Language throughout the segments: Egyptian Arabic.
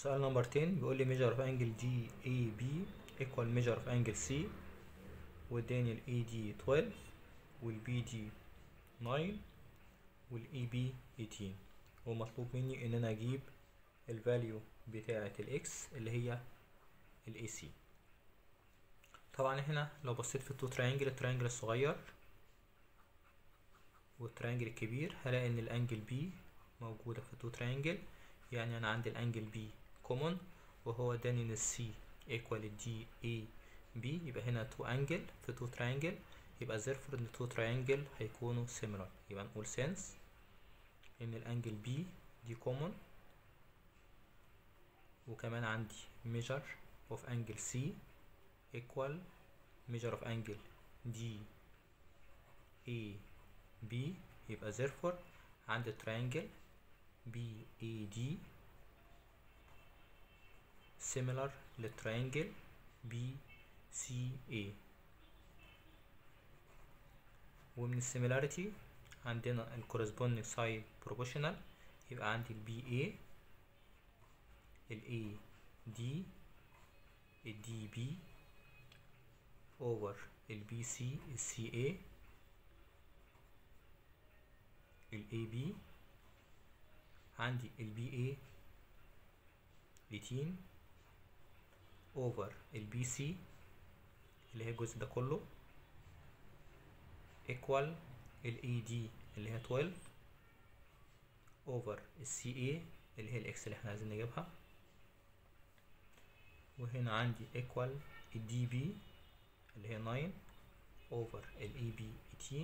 سؤال نمبر 10 بيقول لي measure of angle DAB equal measure of angle C واداني ال AD 12 وال BD 9 وال EB 18 ومطلوب مني ان انا اجيب الفاليو بتاعة الاكس اللي هي ال AC طبعا هنا لو بصيت في التو تريانجل التريانجل الصغير والتريانجل الكبير هلاقي ان الانجل بي موجودة في التو تريانجل يعني انا عندي الانجل بي كومون وهو اداني ان السي ايكوال دي اي بي يبقى هنا تو انجل في تو تريانجل يبقى therefore ان تو تريانجل هيكونوا similar يبقى نقول since ان الانجل بي دي كومون وكمان عندي measure of angle C equal measure of angle D A B يبقى therefore عندي triangle B A D similar للتريانجل B C A ومن السيميلاريتي عندنا ال corresponding side proportional يبقى عندي ال BA ال AD ال DB over ال BC ال CA ال AB عندي ال BA 18 over ال BC اللي هي الجزء ده كله equal ال AD اللي هي 12 over ال CA اللي هي الاكس اللي احنا عايزين نجيبها وهنا عندي equal ال DB اللي هي 9 over ال AB 18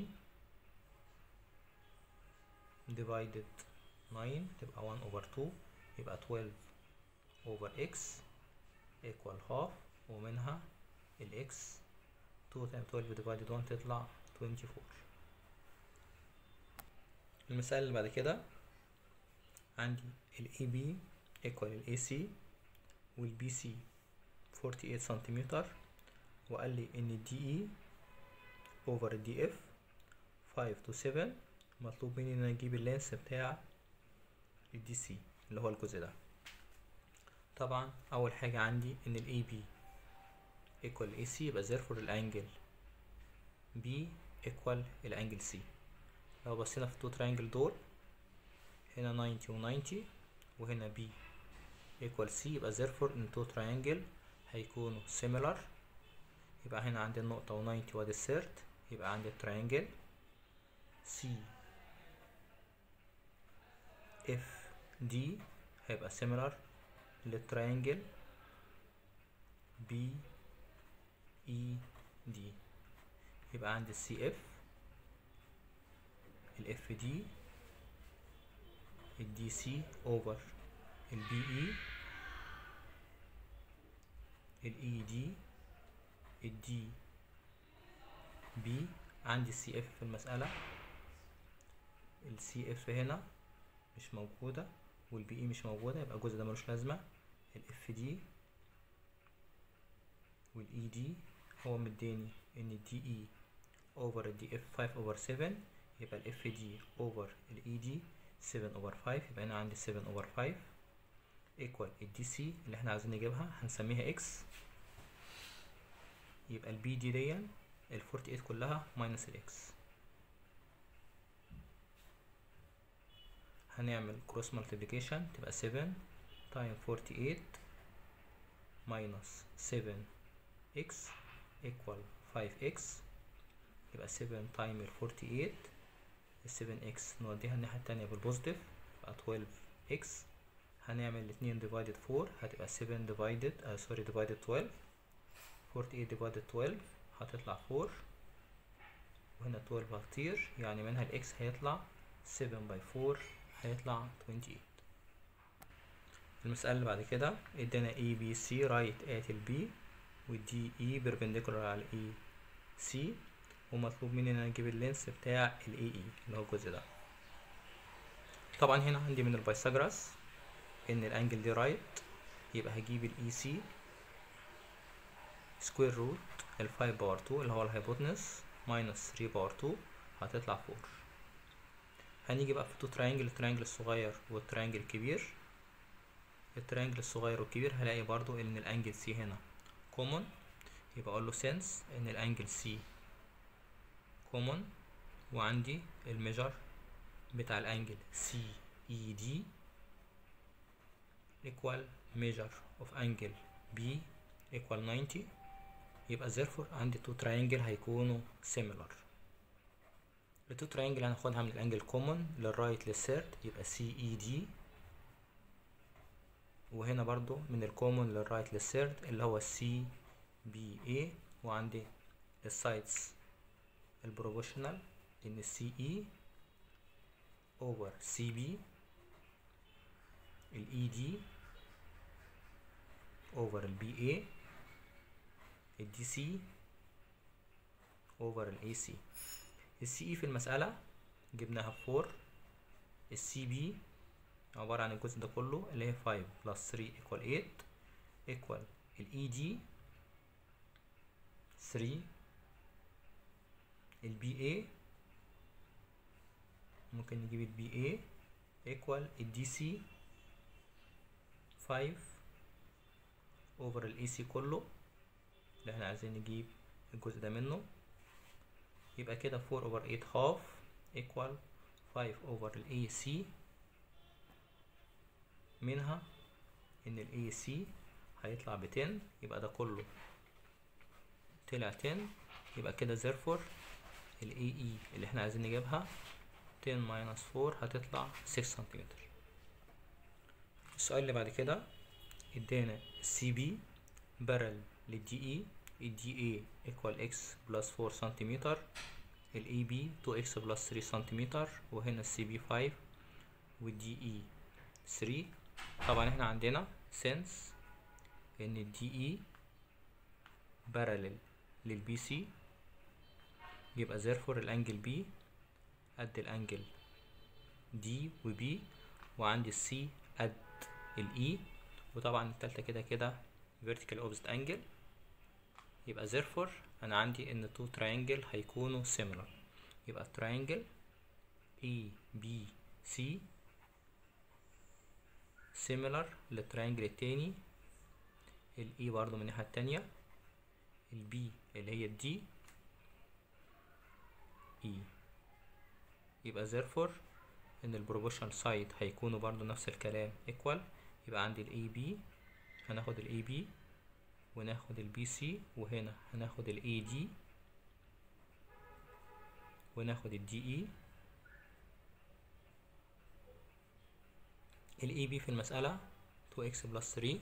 divided 9 تبقى 1 over 2 يبقى 12 over x equal half ومنها ال x 2 times 12 divided 1 تطلع 24 المثال اللي بعد كده عندي ال AB equal ال AC وال BC 48 سنتيمتر وقال لي ان ال DE over ال DF 5 to 7 مطلوب مني ان انا اجيب اللينس بتاع ال DC اللي هو الجزء ده طبعا اول حاجة عندي ان ال AB equal AC يبقى therefore الانجل B equal الانجل C لو بصينا في التو تريانجل دول هنا 90 و 90 وهنا B equal C يبقى therefore ان تو تريانجل هيكونوا similar يبقى هنا عندي النقطة و 90 وادي السيرت يبقى عندي التريانجل C F D هيبقى similar للتريانجل B E D يبقى عندي السي اف الاف دي الدي سي اوفر البي اي الاي دي الدي بي عندي السي اف في المسألة السي اف هنا مش موجودة والبي اي مش موجودة يبقى الجزء ده ملوش لازمة الاف دي والاي دي هو مديني ان الدي اي over الدي اف 5 over 7 يبقى الاف دي over الاي دي 7 over 5 يبقى هنا عندي 7 over 5 equal الدي سي اللي احنا عايزين نجيبها هنسميها اكس يبقى البي دي دي ال 48 كلها minus الاكس هنعمل cross multiplication تبقى 7 times 48 minus 7 x equal 5x يبقى 7 تايم ال 48 ال 7x نوديها الناحية التانية بالبوزيتيف يبقى 12x هنعمل الاتنين divided 4 هتبقى 7 divided آه سوري divided 12 48 divided 12 هتطلع 4 وهنا 12 هتطير يعني منها ال x هيطلع 7 by 4 هيطلع 28 المسألة اللي بعد كده ادانا A B C right at ال B والدي اي perpendicular على الاي سي ومطلوب مني ان انا اجيب اللينس بتاع الاي اي اللي هو الجزء ده طبعا هنا عندي من البايثاغورس ان الانجل دي رايت يبقى هجيب الاي سي سكوير روت ال 5 باور 2 اللي هو الهايبوتنس ماينس 3 باور 2 هتطلع 4 هنيجي بقى في تو تريانجل التريانجل الصغير والتريانجل الكبير الترينجل الصغير والكبير هلاقي برضو ان الانجل سي هنا كومون يبقى اقول له سنس ان الانجل سي كومون وعندي الميجر بتاع الانجل سي اي دي equal measure of angle B equal 90 يبقى therefore عندي two triangle هيكونوا similar ال two triangle هناخدها من الانجل common للرايت للثيرد يبقى CED وهنا برضو من الكومون للرايت للثيرد اللي هو CBA وعندي السايدز البروبوشنال ان CE over CB ال ED over ال BA ال DC over ال AC ال CE في المسألة جبناها بفور ال CB عبارة عن الجزء ده كله اللي هي 5 plus 3 equal 8 equal ال ED 3 ال BA ممكن نجيب ال BA equal ال DC 5 over ال AC كله اللي احنا عايزين نجيب الجزء ده منه يبقى كده 4 over 8 half equal 5 over ال AC منها ان ال AC هيطلع ب 10 يبقى ده كله طلع 10 يبقى كده therefore ال AE اللي احنا عايزين نجيبها 10 minus 4 هتطلع 6 سنتيمتر السؤال اللي بعد كده ادانا سي بي بارل للدي اي الدي اي equal اكس بلس 4 سنتيمتر الاي بي 2 اكس بلس 3 سنتيمتر وهنا السي بي 5 والدي اي 3 طبعا احنا عندنا سنس ان الدي اي بارلل للبي سي يبقى therefore الانجل بي قد الانجل دي وبي وعندي السي قد الاي وطبعا التالتة كده كده vertical opposite angle يبقى therefore انا عندي ان two triangle هيكونوا similar يبقى triangle A B C similar للتريانجل التاني ال E برضو من الناحية التانية ال B اللي هي ال D E يبقى therefore ان البروبوشنال سايد هيكونوا برضو نفس الكلام equal يبقى عندي ال AB هناخد ال AB وناخد ال BC وهنا هناخد ال AD وناخد ال DE ال AB في المسألة 2x plus 3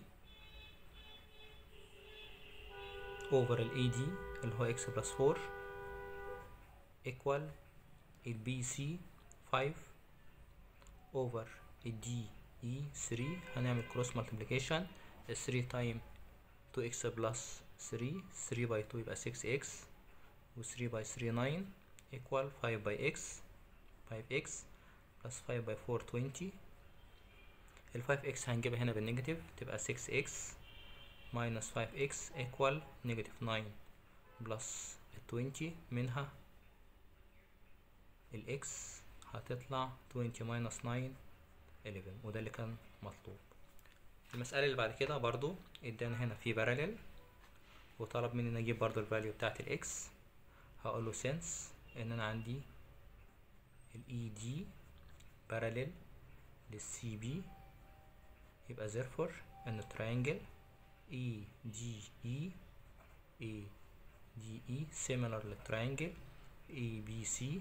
over ال AD اللي هو x plus 4 equal ال BC 5 over ال DE 3 هنعمل cross multiplication ال 3 time 2x plus 3 3 by 2 يبقى 6x و 3 by 3 9 equal 5 by x 5x plus 5 by 4 20 ال 5x هنجيبها هنا بالنيجاتيف تبقى 6x minus 5x equal negative 9 plus 20 منها ال x هتطلع 20 minus 9 11 وده اللي كان مطلوب المسألة اللي بعد كده برضو ادانا هنا في باراليل وطلب مني ان اجيب برضو الفاليو بتاعت الاكس هقول له since ان انا عندي الاي دي باراليل للسي بي يبقى therefore ان التريانجل اي دي اي اي دي اي similar للتريانجل اي بي سي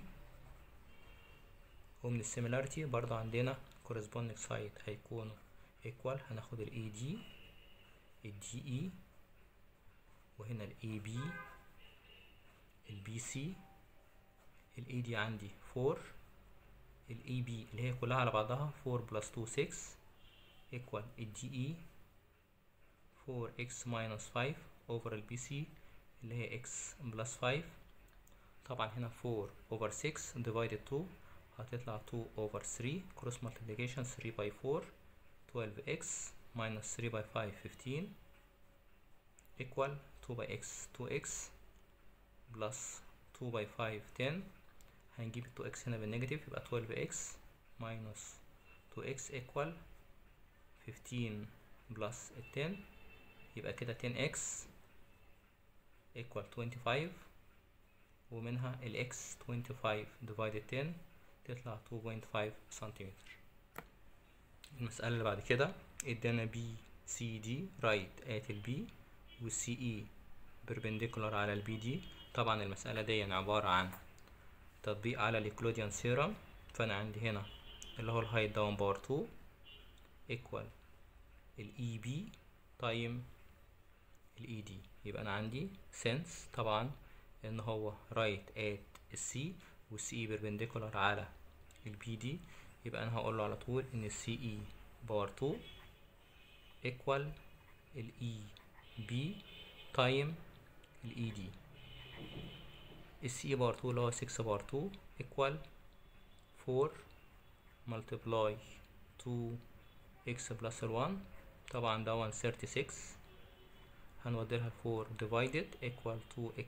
ومن السيميلاريتي برضو عندنا corresponding side هيكونوا equal هناخد ال AD ال DE وهنا ال AB ال BC ال AD عندي 4 ال AB اللي هي كلها على بعضها 4 plus 2 6 equal ال DE 4x minus 5 over ال BC اللي هي x plus 5 طبعا هنا 4 over 6 divided 2 هتطلع 2 over 3 cross multiplication 3 by 4 12x minus 3 by 5 15 equal 2 by x 2x plus 2 by 5 10 هنجيب 2x هنا بالنيجاتيف يبقى 12x minus 2x equal 15 بلس التن يبقى كده 10x equal 25 ومنها ال x 25 divided 10 تطلع 2.5 سنتيمتر المسألة اللي بعد كده ادانا B C D right at ال B وال CE perpendicular على ال BD طبعا المسألة دي عبارة عن تطبيق على الإكلوديان سيرم فأنا عندي هنا اللي هو الهايت داون باور 2 equal ال EB تايم ال ED يبقى أنا عندي sense طبعا إن هو right at ال C وال CE perpendicular على ال BD يبقى أنا هقول له على طول إن ال CE باور 2 equal ال EB تايم ال ED ال CE باور 2 اللي هو 6 باور 2 equal 4 multiply 2 x plus 1 طبعا ده 36 هنوديلها 4 divided equal 2x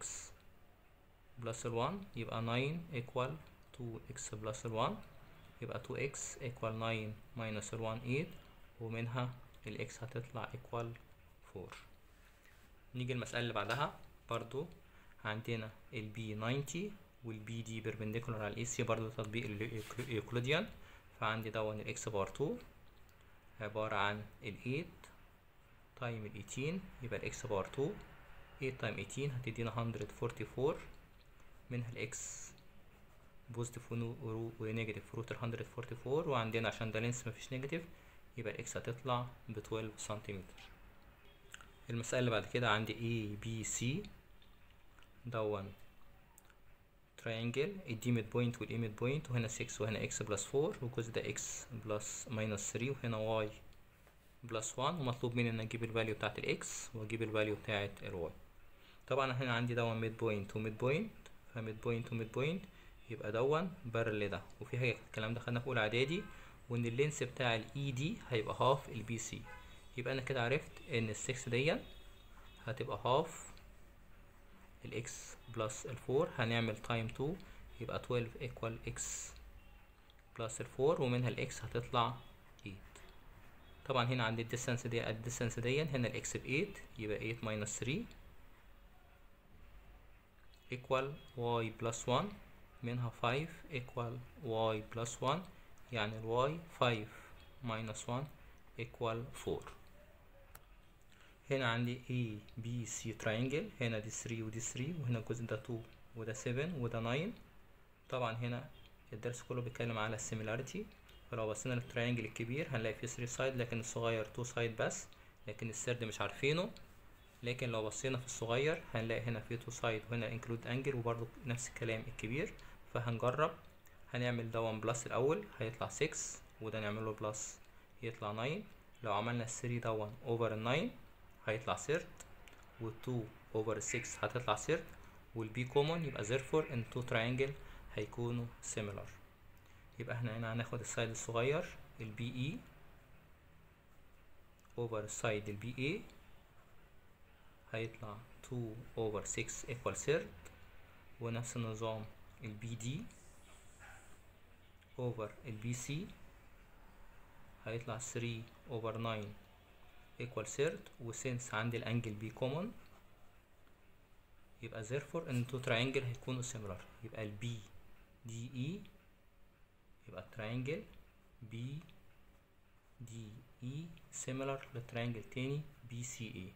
plus 1 يبقى 9 equal 2x plus 1 يبقى 2x equal 9 minus 1 8 ومنها ال x هتطلع equal 4 نيجي المسألة اللي بعدها برضو عندنا ال b 90 وال b دي perpendicular على ال AC برضو تطبيق اليوكليديان فعندي دون ال x بار 2 عبارة عن ال 8 تايم ال 18 يبقى ال x بار 2 8 تايم 18 هتدينا 144 منها ال x بوزيتيف ونيجاتيف روت 144 وعندنا عشان ده لينس مفيش نيجاتيف يبقى ال x هتطلع ب 12 سنتيمتر المسألة اللي بعد كده عندي A B C دون تريانجل الدي ميد بوينت والاي ميد بوينت وهنا 6 وهنا اكس بلس 4 والجزء ده اكس بلس ماينس 3 وهنا واي بلس 1 ومطلوب مني ان اجيب الفاليو بتاعت الاكس واجيب الفاليو بتاعت الواي طبعا هنا عندي دون ميد بوينت وميد بوينت فميد بوينت وميد بوينت يبقى دون بارل ده وفي حاجه الكلام ده خدنا في اولى اعدادي وان اللينس بتاع الاي دي هيبقى هاف البي سي يبقى انا كده عرفت ان ال 6 دي هتبقى هاف الاكس بلس الفور هنعمل تايم 2 يبقى 12 ايكوال اكس بلس الفور ومنها الاكس هتطلع 8 طبعا هنا عندي الديستانس دي الديستانس دي هنا الاكس ب 8 يبقى 8 ماينس 3 ايكوال واي بلس 1 منها 5 ايكوال واي بلس 1 يعني الواي 5 ماينس 1 ايكوال 4 هنا عندي A B C triangle هنا دي 3 ودي 3 وهنا الجزء ده 2 وده 7 وده 9 طبعا هنا الدرس كله بيتكلم على السيميلاريتي فلو بصينا للتريانجل الكبير هنلاقي فيه 3 سايد لكن الصغير 2 سايد بس لكن السرد مش عارفينه لكن لو بصينا في الصغير هنلاقي هنا فيه 2 سايد وهنا انكلود انجل وبرضه نفس الكلام الكبير فهنجرب هنعمل ده 1 بلس الاول هيطلع 6 وده نعمل له بلس يطلع 9 لو عملنا ال 3 ده 1 اوفر ال 9 هيطلع سيرت وال 2 اوفر 6 هتطلع سيرت والبي كومون يبقى therefore ان تو تراينجل هيكونوا similar يبقى احنا هنا هناخد السايد الصغير البي اي اوفر السايد البي اي هيطلع 2 اوفر 6 equal سيرت ونفس النظام البي دي اوفر البي سي هيطلع 3 اوفر 9 equal third وسينس عندي الانجل بي common يبقى therefore ان تو triangle هيكونوا similar يبقى ال B D E يبقى triangle B D E similar للتريانجل تاني B C A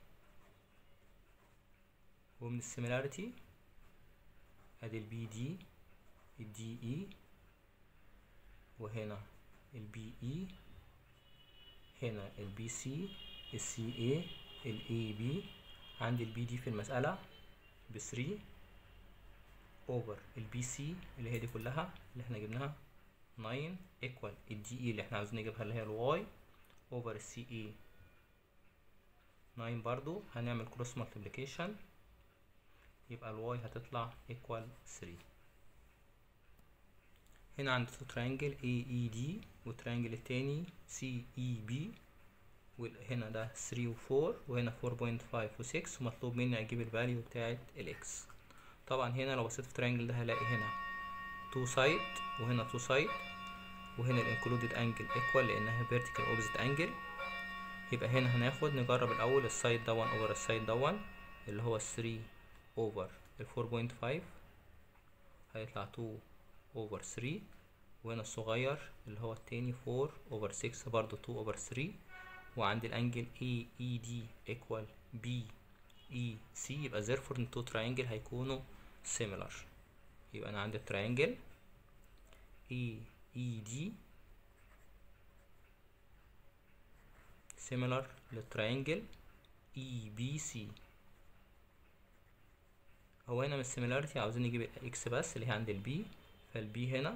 ومن السيميلاريتي ادي ال B D ال D E وهنا ال B E هنا ال B C ال C A ال A B عندي ال B D في المسألة ب 3 over ال B C اللي هي دي كلها اللي احنا جبناها 9 equal ال D E اللي احنا عاوزين نجيبها اللي هي ال Y over ال C A 9 برضو هنعمل cross multiplication يبقى ال Y هتطلع equal 3 هنا عندي تو تريانجل A E D والتريانجل التاني C E B وهنا ده 3 و 4 وهنا 4.5 و 6 ومطلوب مني اجيب الفاليو بتاعت الاكس طبعا هنا لو بصيت في التريانجل ده هلاقي هنا 2 سايد وهنا 2 سايد وهنا الانكلودد انجل ايكوال لانها فيرتيكال اوبزيت انجل يبقى هنا هناخد نجرب الاول السايد دون اوفر السايد دون اللي هو 3 اوفر ال 4.5 هيطلع 2 اوفر 3 وهنا الصغير اللي هو التاني 4 اوفر 6 برضو 2 اوفر 3 وعند الانجل اي اي دي ايكوال بي اي سي يبقى therefore ان تو تراينجل هيكونوا similar يبقى انا عندي التراينجل اي اي دي similar للتراينجل اي بي سي هو هنا من السيميلاريتي عاوزين نجيب الاكس بس اللي هي عند البي فالبي هنا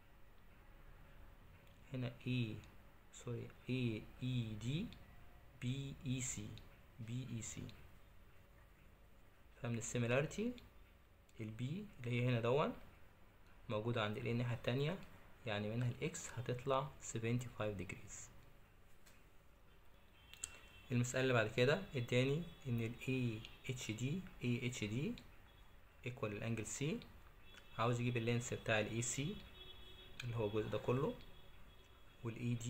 هنا اي سوري اي اي دي بي اي سي بي اي سي فمن السيميلاريتي البي اللي هي هنا دون موجودة عند ال الناحية التانية يعني منها الاكس هتطلع 75 degrees المسألة اللي بعد كده اداني ان ال AHD AHD equal الانجل C عاوز يجيب اللينس بتاع ال AC اللي هو الجزء ده كله وال ED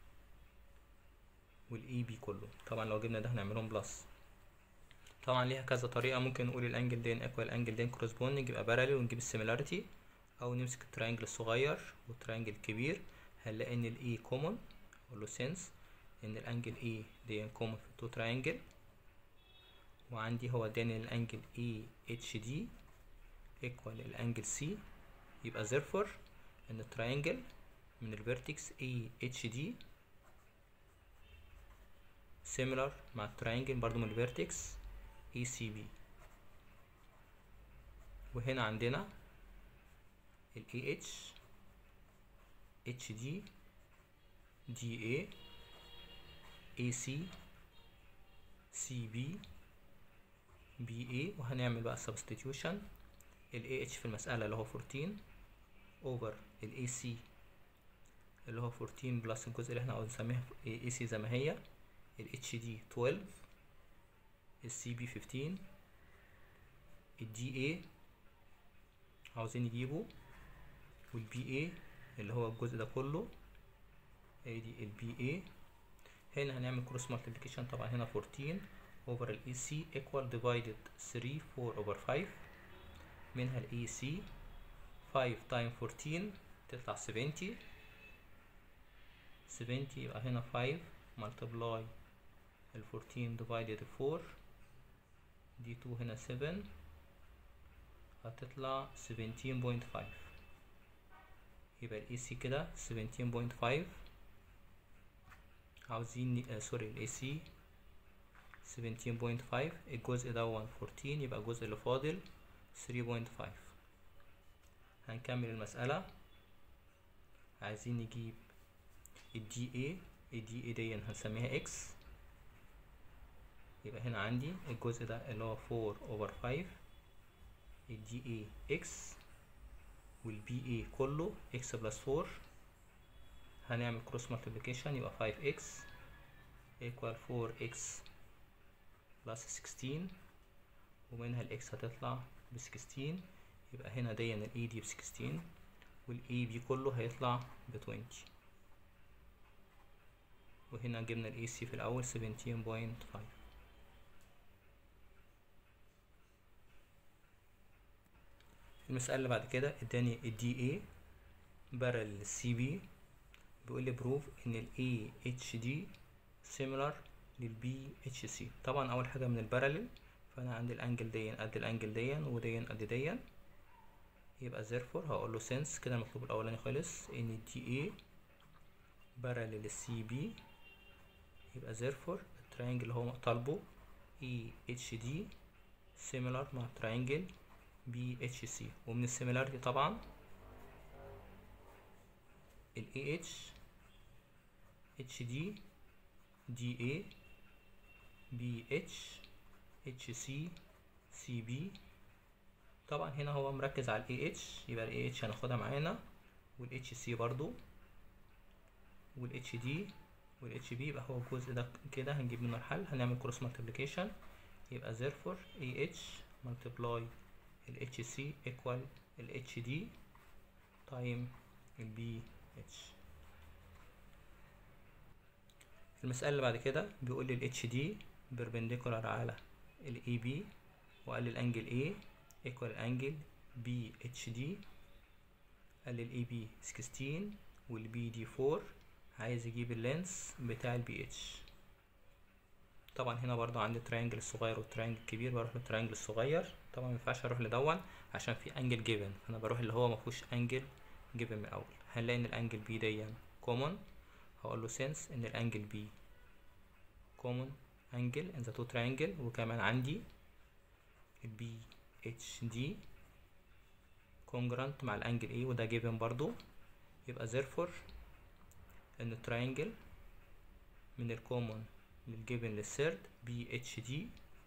وال EB كله طبعا لو جبنا ده هنعملهم بلس طبعا ليها كذا طريقة ممكن نقول الانجل دين equal الانجل دين corresponding يبقى parallel ونجيب السيميلاريتي او نمسك التراينجل الصغير والتراينجل الكبير هنلاقي ان ال E common اقول له since ان الانجل اي دي كومن في التو تراينجل وعندي هو اداني الانجل اي اتش دي ايكوال الانجل سي يبقى therefore ان التراينجل من الفيرتكس اي اتش دي similar مع التراينجل برضو من الفيرتكس اي سي بي وهنا عندنا ال اي اتش اتش دي دي اي AC CB BA وهنعمل بقى substitution ال AH في المسألة اللي هو 14 over ال AC اللي هو 14 بلس الجزء اللي احنا عاوزين نسميها AC زي ما هي ال HD 12 ال CB 15 ال DA عاوزين نجيبه وال BA اللي هو الجزء ده كله ادي ال BA هنا هنعمل كروس مالتيبليكيشن طبعا هنا 14 over ال AC equal divided 3 4 over 5 منها ال AC 5 times 14 تطلع 70 70 يبقى هنا 5 multiply ال 14 divided 4 دي 2 هنا 7 هتطلع 17.5 يبقى ال AC كده 17.5 عاوزين آه سوري ال AC 17.5 الجزء ده 14 يبقى الجزء اللي فاضل 3.5 هنكمل المسألة عايزين نجيب ال DA ال DA دي هنسميها X يبقى هنا عندي الجزء ده اللي هو 4 over 5 ال DA X وال BA كله X plus 4 هنعمل كروس مالتيبليكيشن يبقى 5x equal 4x plus 16 ومنها الاكس هتطلع ب 16 يبقى هنا دي الاي دي ب 16 والاي بي كله هيطلع ب 20 وهنا جبنا الاي سي في الاول 17.5 المسألة اللي بعد كده اداني الدي اي بارل للسي بي بيقول لي بروف ان ال AHD similar لل BHC طبعا اول حاجه من الباراليل فانا عندي الانجل دي قد الانجل دي ودي قد دي يبقى therefore هقول له since كده المطلوب الاولاني خلص ان DA باراليل لل CB يبقى therefore التراينجل اللي هو طالبه EHD similar مع التراينجل BHC ومن السيميلاريتي طبعا ال AH HD DA BH HC CB طبعا هنا هو مركز على ال AH يبقى ال AH هناخدها معانا وال HC برضو وال HD وال HB يبقى هو الجزء ده كده هنجيب منه الحل هنعمل كروس مالتيبليكيشن يبقى therefore AH multiply ال HC equal ال HD time ال BH المسألة اللي بعد كده بيقول لي ال HD perpendicular على ال AB وقال لي الانجل A equal الانجل BHD قال لي ال AB 16 وال BD 4 عايز يجيب اللينس بتاع ال BH طبعا هنا برضو عندي التريانجل الصغير والتريانجل الكبير بروح للتريانجل الصغير طبعا مينفعش اروح لدون عشان في انجل جيفن فانا بروح اللي هو مفهوش انجل جيفن من الاول هنلاقي ان الانجل بي دي كومون هقول له سنس ان الانجل بي كومون انجل ان ذا تو تريانجل وكمان عندي البي اتش دي كونجرانت مع الانجل اي وده جيفن برضو يبقى therefore ان التريانجل من الكومون للجيفن للثيرد بي اتش دي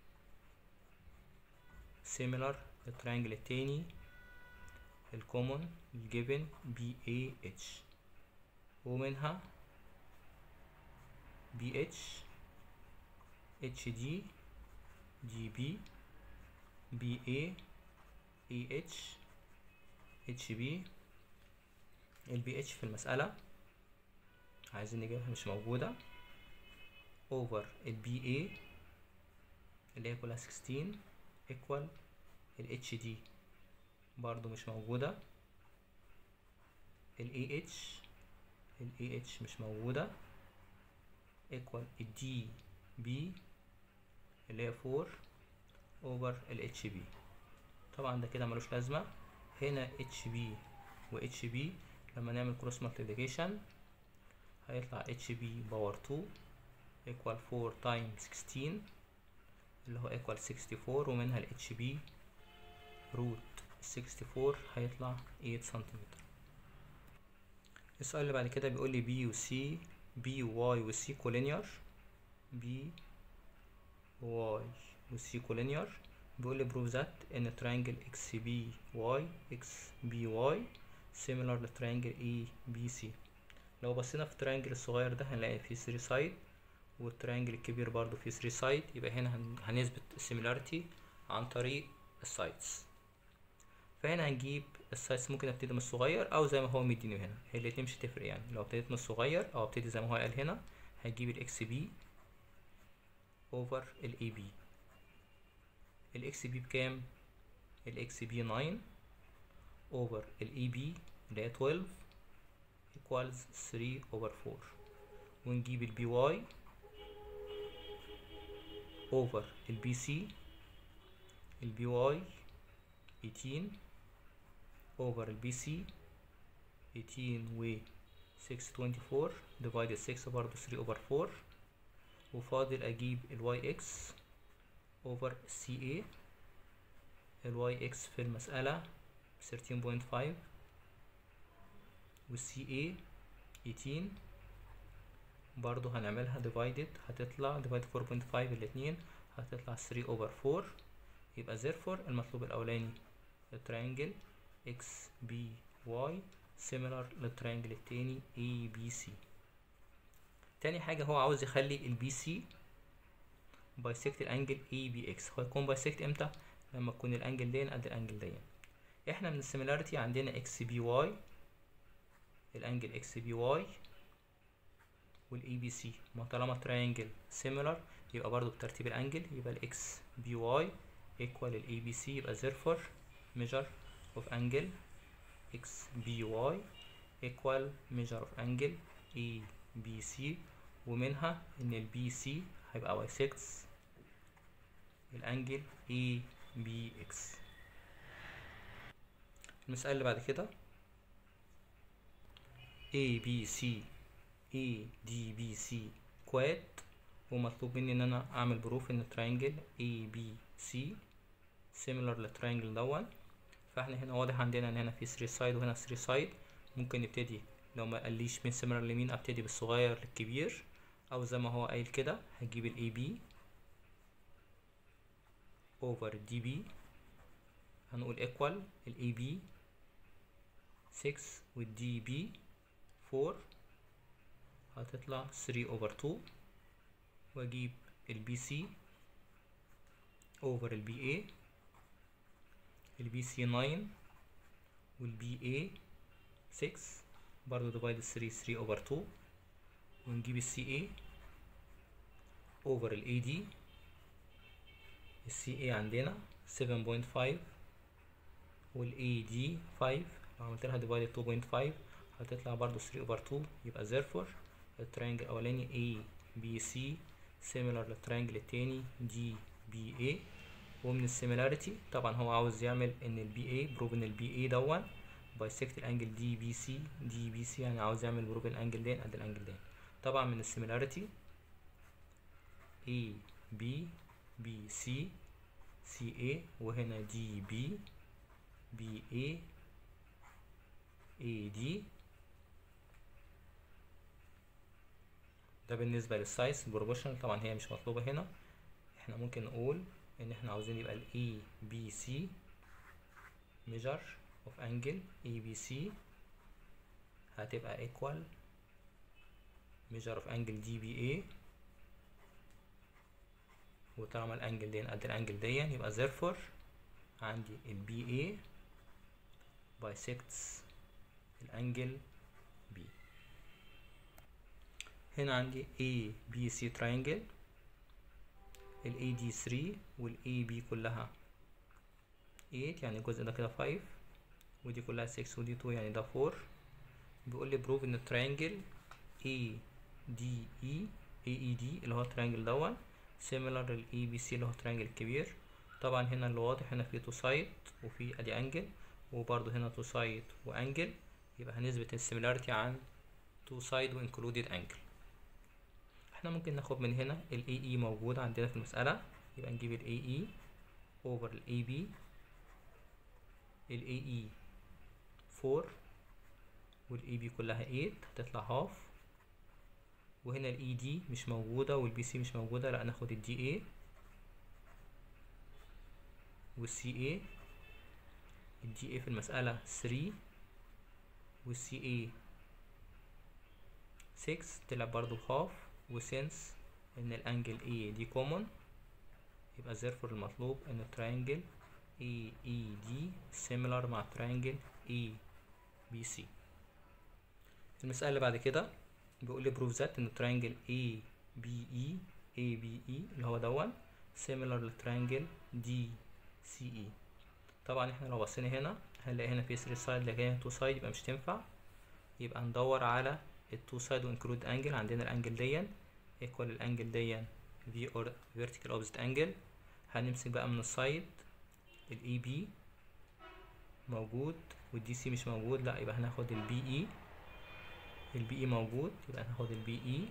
similar للتريانجل التاني الكومون للجيفن بي اي اتش ومنها بي اتش اتش دي دي بي بي اي اي اتش اتش بي البي اتش في المسألة عايزين نجيبها مش موجودة over البي اي اللي هي كلها 16 equal ال HD برضو مش موجودة ال AH ال AH مش موجودة equal ال DB اللي هي 4 over ال HB طبعا ده كده ملوش لازمة هنا HB و HB لما نعمل cross multiplication هيطلع HB باور 2 equal 4 times 16 اللي هو equal 64 ومنها ال HB root 64 هيطلع 8 سنتيمتر السؤال اللي بعد كده بيقول لي B و C B و Y و C كولينير B Y و C كولينير بيقول لي prove that ان triangle XBY XBY similar للتريانجل ABC لو بصينا في التريانجل الصغير ده هنلاقي فيه 3 سايد والتريانجل الكبير برضو فيه 3 سايد يبقى هنا هنثبت السيميلاريتي عن طريق السايدز فهنا هنجيب السايدز ممكن ابتدي من الصغير او زي ما هو مديني هنا هي الاتنين مش هتفرق يعني لو ابتديت من الصغير او ابتدي زي ما هو قال هنا هجيب الاكس بي اوفر الاي بي الاكس بي بكام الاكس بي 9 اوفر الاي بي اللي هي 12 equals 3 over 4 ونجيب البي واي over البي سي البي واي 18 over البي سي 18 و 624 divided 6 برضه 3 over 4 وفاضل اجيب الواي اكس over سي اي الواي اكس في المسألة 13.5 والسي اي 18 برضو هنعملها divided هتطلع divided 4.5 الاتنين هتطلع 3 over 4 يبقى therefore المطلوب الأولاني التريانجل اكس بي واي similar للتريانجل التاني اي بي سي تاني حاجة هو عاوز يخلي البي سي بايسكت الانجل اي بي اكس هو يكون بايسكت امتى لما تكون الانجل دين قد الانجل دين احنا من السيميلاريتي عندنا اكس بي واي الانجل اكس بي واي والاي بي سي ما طالما تريانجل سيميلار يبقى برضو بترتيب الانجل يبقى الاكس بي واي ايكوال الاي بي سي يبقى therefore measure of angle اكس بي واي equal measure of angle اي بي سي ومنها ان البي سي هيبقى bisects الانجل اي بي اكس المسألة اللي بعد كده A B C A D B C كواد ومطلوب مني ان انا اعمل بروف ان التريانجل A B C similar للتريانجل دون فاحنا هنا واضح عندنا ان هنا في 3 سايد وهنا 3 سايد ممكن نبتدي لو ما قاليش من similar لمين ابتدي بالصغير للكبير او زي ما هو قايل كده هجيب ال AB over DB هنقول equal ال AB 6 وال DB 4 هتطلع 3 over 2 واجيب البي سي over البي اي البي سي 9 والبي اي 6 برضو divided 3 3 over 2 ونجيب السي اي over ال AD ال CA عندنا 7.5 وال AD 5 لو عملت لها divided 2.5 هتطلع برضو 3 over 2 يبقى therefore الترينجل الأولاني A B C similar للترينجل التاني D B A ومن السيميلاريتي طبعا هو عاوز يعمل ان ال BA بروف ان ال BA دون بايسكت الانجل دي بي سي دي بي سي يعني عاوز يعمل بروف الانجل دين قد الانجل دين طبعا من السيميلاريتي A B B C C A وهنا D B B A A D ده بالنسبة للسايز البروبوشنال طبعا هي مش مطلوبة هنا احنا ممكن نقول ان احنا عاوزين يبقى ال A B C measure of angle ABC هتبقى equal measure of angle DBA وطالما الانجل دي قد الانجل دي يبقى therefore عندي ال BA bisects الانجل B هنا عندي ABC triangle ال AD 3 وال AB كلها 8 يعني الجزء ده كده 5 ودي كلها 6 ودي 2 يعني ده 4 بيقول لي بروف ان الترينجل A D E A E D اللي هو الترينجل دون similar لل A B C اللي هو الترينجل الكبير طبعا هنا اللي واضح هنا في تو سايد وفي ادي انجل وبرضه هنا تو سايد وانجل يبقى هنثبت السيميلاريتي عن تو سايد وانكلودed انجل احنا ممكن ناخد من هنا ال AE موجود عندنا في المسألة يبقى نجيب ال AE over ال AB ال AE 4 وال AB كلها 8 هتطلع هاف وهنا ال ED مش موجودة وال BC مش موجودة لا ناخد ال DA وال CA ال DA في المسألة 3 وال CA 6 طلع برضو هاف وسنس ان الانجل A دي كومون يبقى therefore المطلوب ان الترينجل AED similar مع triangle ABC المسألة اللي بعد كده بيقول لي prove that ان triangle ABE ABE اللي هو دون similar للترينجل DCE طبعا احنا لو بصينا هنا هنلاقي هنا في 3 سايد لكن هنا 2 سايد يبقى مش تنفع يبقى ندور على التو سايد وانكلود انجل عندنا الانجل ديا ايكوال الانجل ديا في اور vertical opposite angle هنمسك بقى من السايد الاي بي موجود والدي سي مش موجود لا يبقى هناخد البي اي البي اي موجود يبقى هناخد البي اي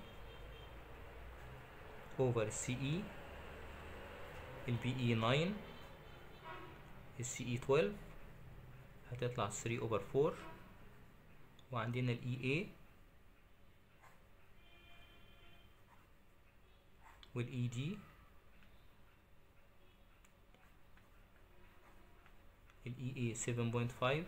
اوفر السي اي البي اي 9 السي اي 12 هتطلع 3 اوفر 4 وعندنا الاي اي والاي دي الاي اي 7.5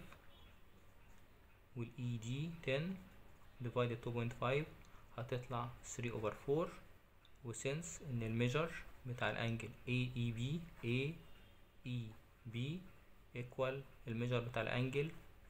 والاي دي 10 divided 2.5 هتطلع 3 over 4 وسنس ان الميجر بتاع الانجل AEB AEB equal الميجر بتاع الانجل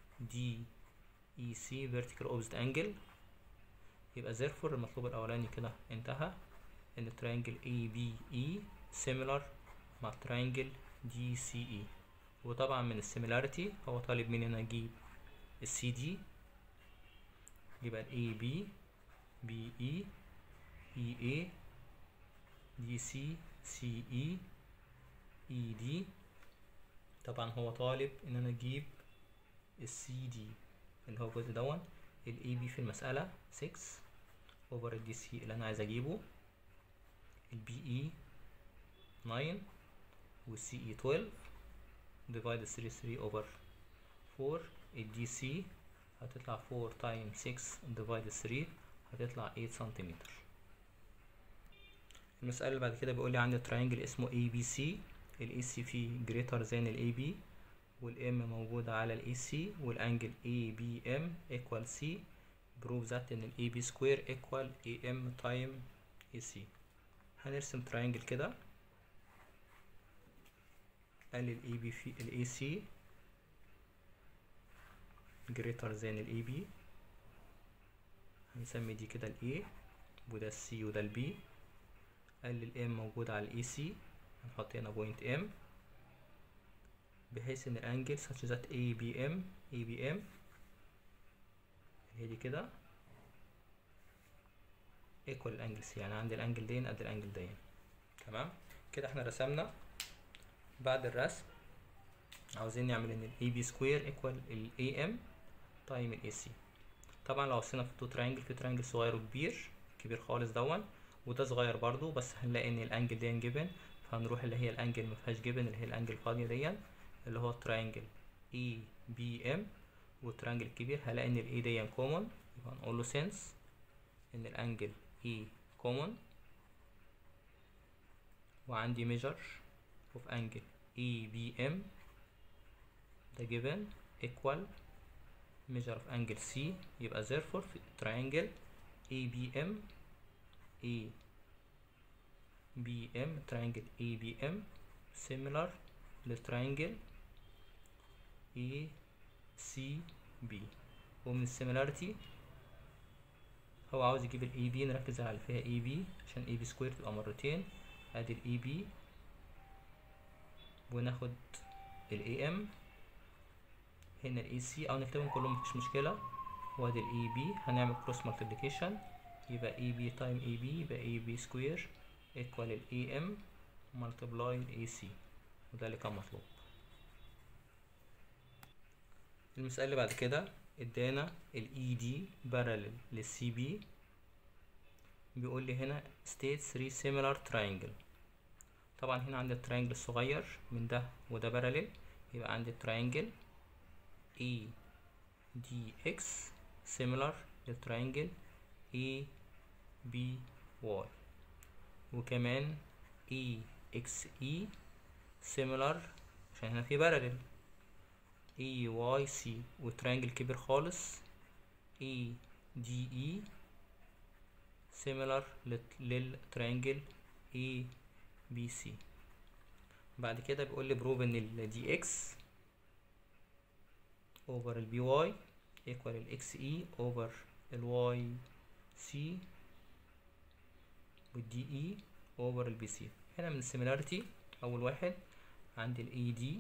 DEC vertical opposite angle يبقى therefore المطلوب الاولاني كده انتهى ان triangle ABE similar مع triangle DCE وطبعا من السيميلاريتي هو طالب مني انا اجيب السي دي يبقى ال A B B E E A D C C E E D طبعا هو طالب ان انا اجيب السي دي اللي هو الجزء دون ال A B في المسألة 6 over ال D C اللي انا عايز اجيبه ال B E 9 وال C E 12 divide 3 3 over 4 ال DC هتطلع 4 times 6 divide 3 هتطلع 8 سنتيمتر المسألة اللي بعد كده بيقول لي عندي تراينجل اسمه ABC ال AC فيه greater than ال AB وال M موجودة على ال AC والانجل ABM equal C prove that ان ال AB square equal AM time AC هنرسم تراينجل كده قال ال AB في ال AC greater than ال AB هنسمي دي كده ال A وده ال C وده ال B قال لي الام موجود على الاي سي هنحط هنا بوينت ام بحيث ان الانجل such that اي بي ام اي بي ام هي دي كده ايكوال الانجل سي يعني عندي الانجل دين قد الانجل دين تمام كده احنا رسمنا بعد الرسم عاوزين نعمل ان الاي بي سكوير ايكوال الاي ام تايم الاي سي طبعا لو وصلنا في التو ترينجل في ترينجل صغير وكبير كبير خالص دون وده صغير برضو بس هنلاقي ان الانجل دي جيفن فهنروح اللي هي الانجل مفيهاش جيفن اللي هي الانجل الفاضية دي اللي هو الترينجل اي بي ام والترينجل الكبير هلاقي ان الاي دي كومون يبقى نقول له سنس ان الانجل اي كومون وعندي measure of angle EBM ده given equal measure of angle C يبقى therefore في triangle ABM ABM triangle ABM similar للtriangle ACB ومن السيميلاريتي هو عاوز يجيب الاي بي نركز على اللي فيها اي بي عشان اي بي سكوير تبقى مرتين ادي الاي بي وناخد الاي ام هنا الاي سي او نكتبهم كلهم مفيش مشكله وادي الاي بي هنعمل كروس مالتيبليكيشن يبقى اي بي تايم اي بي يبقى اي بي سكوير ايكوال الاي ام ملتبلاي الاي سي وده اللي كان مطلوب المسألة اللي بعد كده ادانا الاي دي بارالل للسي بي بيقول لي هنا state 3 similar triangle طبعا هنا عندي الترينجل الصغير من ده وده بارالل يبقى عندي الترينجل اي دي اكس similar للترينجل اي بي واي وكمان اي اكس اي similar عشان هنا في بارالل اي واي سي وترينجل كبير خالص اي دي اي similar للترينجل اي بي سي بعد كده بيقول لي بروف ان ال دي اكس اوفر البي واي ايكوال الاكس اي اوفر الواي سي والدي اي اوفر البي سي هنا من السيميلاريتي اول واحد عندي الاي دي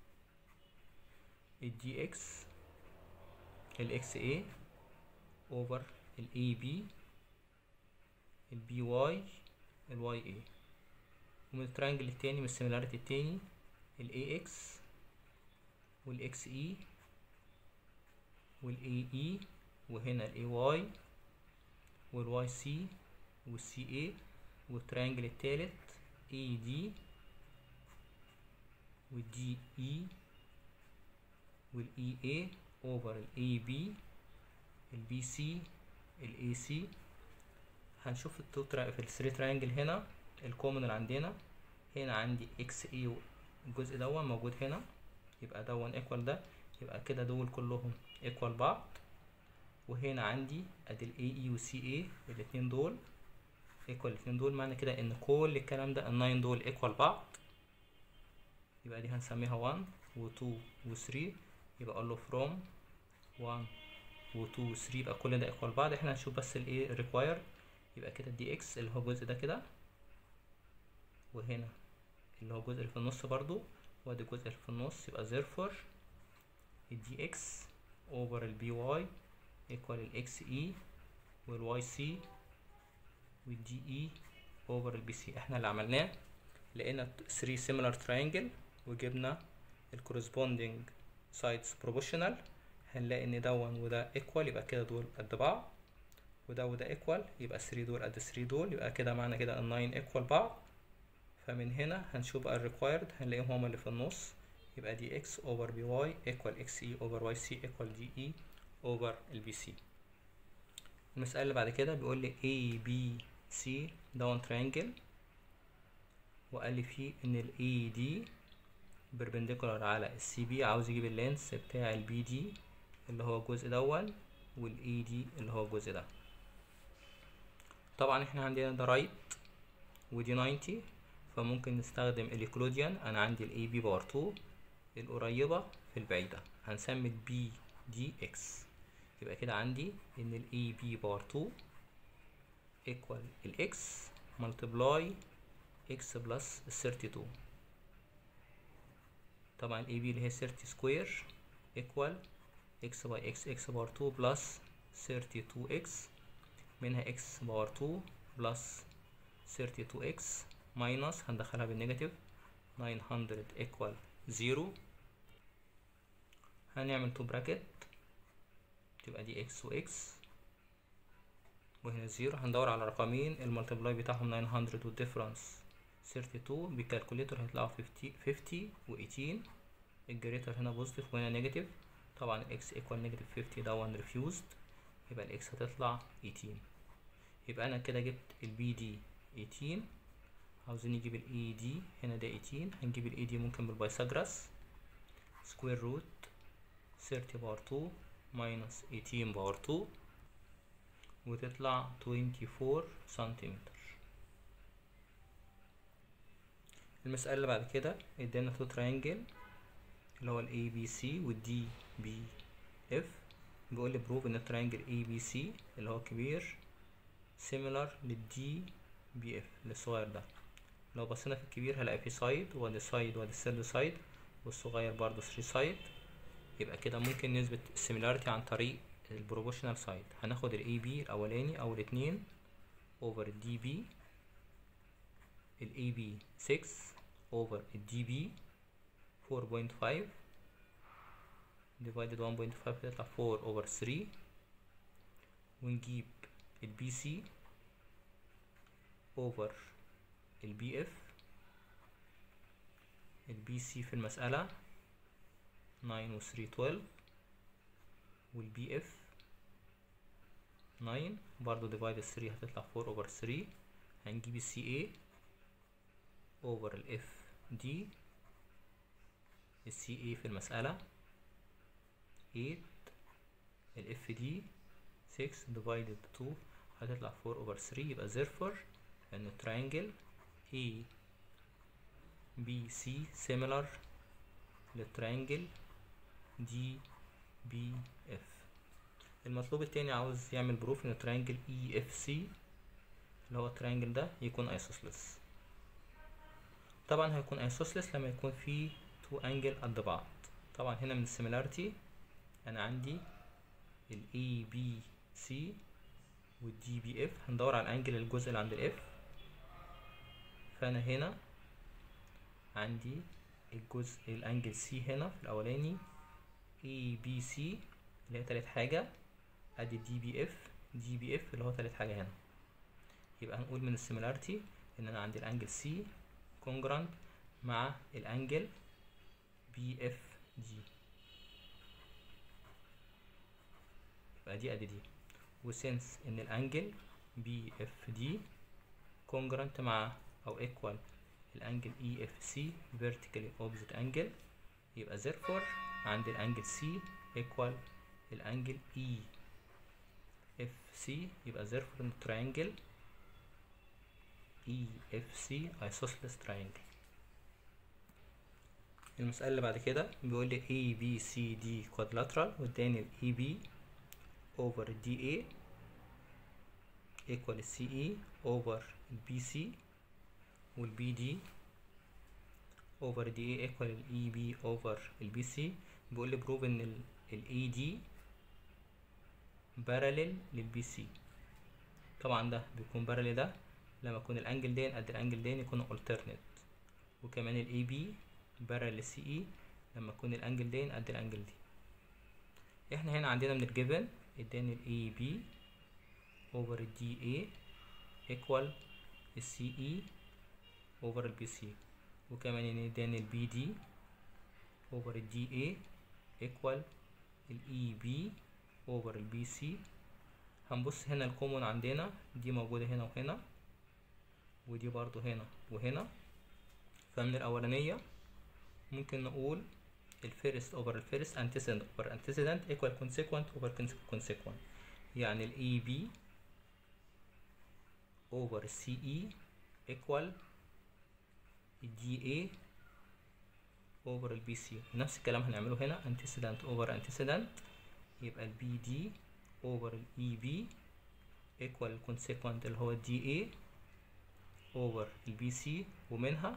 الدي اكس الاكس اي اوفر الاي بي البي واي الواي اي ومن الترينجل التاني من السيميلاريتي التاني الاي اكس والاكس اي والاي اي وهنا الاي واي والواي سي والسي اي والترينجل التالت اي دي والدي اي والاي اي اوفر الاي بي البي سي الاي سي هنشوف التو في الثري ترينجل هنا الكومن اللي عندنا هنا عندي اكس اي الجزء دون موجود هنا يبقى دون ايكوال ده يبقى كده دول كلهم ايكوال بعض وهنا عندي ادي الاي اي والسي اي الاتنين دول ايكوال الاتنين دول معنى كده ان كل الكلام ده الناين دول ايكوال بعض يبقى دي هنسميها 1 و2 و3 يبقى اقول له from 1 و2 و3 يبقى كل ده ايكوال بعض احنا هنشوف بس الايه ريكوايرد يبقى كده دي اكس اللي هو الجزء ده كده وهنا اللي هو الجزء اللي في النص برضو وادي الجزء اللي في النص يبقى therefore الدي اكس اوفر البي واي ايكوال الاكس اي والواي سي والدي اي اوفر البي سي احنا اللي عملناه لقينا 3 similar triangle وجبنا الكورسبوندينج sides proportional هنلاقي ان دون وده equal يبقى كده دول قد بعض وده وده equal يبقى 3 دول قد 3 دول يبقى كده معنى كده ال 9 equal بعض فمن هنا هنشوف بقى الريكوايرد هنلاقيهم هما اللي في النص يبقى دي اكس اوفر بي واي ايكوال اكس اي اوفر واي سي ايكوال دي اي اوفر البي سي المسألة اللي بعد كده بيقول لي A B C دون ترينجل وقال لي فيه ان ال AD perpendicular على ال CB عاوز يجيب اللينس بتاع ال BD اللي هو الجزء دون وال AD اللي هو الجزء ده طبعا احنا عندنا ده رايت ودي 90 فممكن نستخدم الكلوديان انا عندي ال AB باور 2 القريبة في البعيدة هنسمي ال B دي X يبقى كده عندي ان ال AB باور 2 equal ال X multiply x بلس 32 طبعا الاي بي اللي هي 30 سكوير equal x باي x x باور 2 بلس 32x منها x باور 2 بلس 32x ماينس هندخلها بالنيجاتيف 900 equal 0 هنعمل تو براكت تبقى دي x و x وهنا 0 هندور على رقمين الملتبلاي بتاعهم 900 والديفرنس 32 بالكالكوليتر هيطلعوا 50 50 و 18 الجريتر هنا بوزيتيف وهنا نيجاتيف طبعا x equal نيجاتيف 50 ده 1 refused يبقى الاكس هتطلع 18 يبقى انا كده جبت البي دي 18 عاوزين نجيب الاي دي هنا ده 18 هنجيب الاي دي ممكن بالبايثاغورس سكوير روت 30 باور 2 ماينس 18 باور 2 وتطلع 24 سنتيمتر المسألة اللي بعد كده ادانا تو تراينجل اللي هو ال ABC وال DBF بيقول لي بروف ان التراينجل ABC اللي هو كبير similar لل DBF الصغير ده لو بصينا في الكبير هلاقي في سايد وادي سايد وادي الثيرد سايد والصغير برضه 3 سايد يبقى كده ممكن نثبت السيميلاريتي عن طريق البروبوشنال سايد هناخد ال AB الاولاني او الاتنين over ال DB ال AB 6 over ال DB 4.5 divided 1.5 هتطلع 4 over 3 ونجيب ال BC over ال BF ال BC في المسألة 9 و 3 12 وال BF 9 برضو divided 3 هتطلع 4 over 3 هنجيب ال CA over ال FD ال CA في المسألة 8 ال FD 6 divided 2 هتطلع 4 over 3 يبقى therefore ان التراينجل A B C similar للتراينجل D B F المطلوب التاني عاوز يعمل بروف ان التراينجل E F C اللي هو التراينجل ده يكون ايسوسلس طبعا هيكون ايسوسلس لما يكون فيه تو انجل قد بعض طبعا هنا من السيميلاريتي انا عندي ال A B C وال D B F هندور على الانجل الجزء اللي عند ال F فانا هنا عندي الجزء الانجل C هنا في الاولاني A B C اللي هي تالت حاجة ادي دي بي اف دي بي اف اللي هو تالت حاجة هنا يبقى هنقول من السيميلاريتي ان انا عندي الانجل سي كونجرانت مع الانجل بي اف دي يبقى دي ادي دي وسنس ان الانجل بي اف دي كونجرانت مع او ايكوال الانجل اي اف سي vertically opposite angle يبقى therefore عندي الانجل سي equal الانجل اي اف سي يبقى therefore ان triangle اي اف سي isosceles triangle المسألة اللي بعد كده بيقول لي اي بي سي دي quadrilateral واداني الاي بي over دي اي equal السي اي over البي سي والبي دي over دي اي equal الاي بي over البي سي بيقول لي بروف ان الاي دي باراليل للبي سي طبعا ده بيكون باراليل ده لما يكون الانجل دين قد الانجل دين يكون alternate وكمان الاي بي باراليل للسي اي لما يكون الانجل دين قد الانجل دي احنا هنا عندنا من الجيفن اداني الاي بي over الدي اي equal السي اي over البي سي وكمان اداني البي دي over الدي اي equal الاي بي over البي سي هنبص هنا الكومون عندنا دي موجودة هنا وهنا ودي برضو هنا وهنا فمن الأولانية ممكن نقول الفيرست over الفيرست antecedent over antecedent equal consequent over consequent يعني ال EB over CE equal ال DA over ال BC نفس الكلام هنعمله هنا antecedent over antecedent يبقى ال BD over ال EB equal consequent اللي هو DA over البي سي ومنها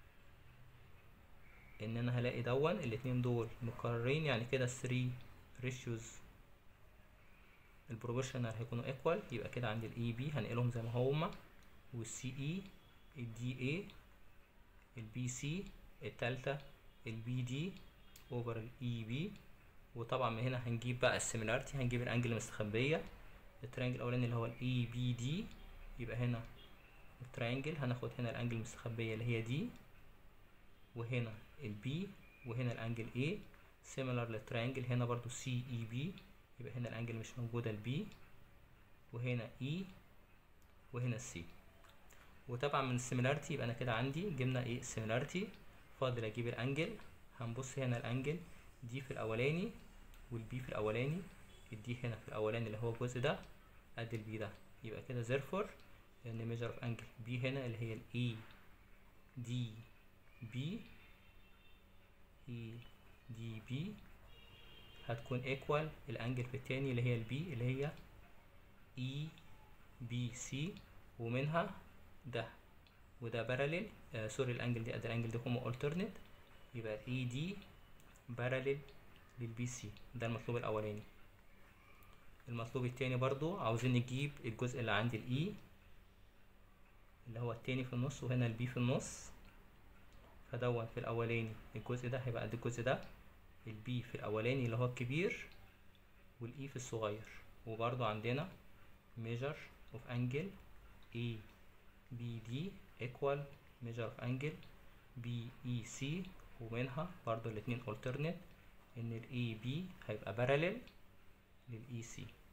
ان انا هلاقي دون الاتنين دول مكررين يعني كده 3 ratios البروبورشنال هيكونوا ايكوال يبقى كده عندي الاي بي هنقلهم زي ما هما والسي اي الدي اي البي سي التالتة البي دي اوفر الاي بي وطبعا من هنا هنجيب بقى السيميلاريتي هنجيب الانجل المستخبية الترينجل الاولاني اللي هو الاي بي دي يبقى هنا الترينجل هناخد هنا الانجل المستخبية اللي هي دي وهنا البي وهنا الانجل A similar للترينجل هنا برضو سي اي بي يبقى هنا الانجل مش موجودة البي وهنا E وهنا السي وطبعا من السيميلاريتي يبقى انا كده عندي جبنا ايه السيميلاريتي فاضل اجيب الانجل هنبص هنا الانجل دي في الاولاني والبي في الاولاني الدي هنا في الاولاني اللي هو الجزء ده قد البي ده يبقى كده therefore لان ميجر اوف انجل بي هنا اللي هي الاي دي بي اي دي بي هتكون ايكوال الانجل في التاني اللي هي البي اللي هي اي بي سي ومنها ده وده باراليل آه سوري الانجل دي قد الانجل دي هما alternate يبقى الاي دي باراليل للبي سي ده المطلوب الاولاني المطلوب التاني برضو عاوزين نجيب الجزء اللي عند الاي اللي هو التاني في النص وهنا البي في النص فدون في الاولاني الجزء ده هيبقى قد الجزء ده البي في الاولاني اللي هو الكبير والاي في الصغير وبرضو عندنا measure of angle A B D equal measure of angle B E C ومنها برضو الاتنين alternate ان ال A B هيبقى parallel لل E C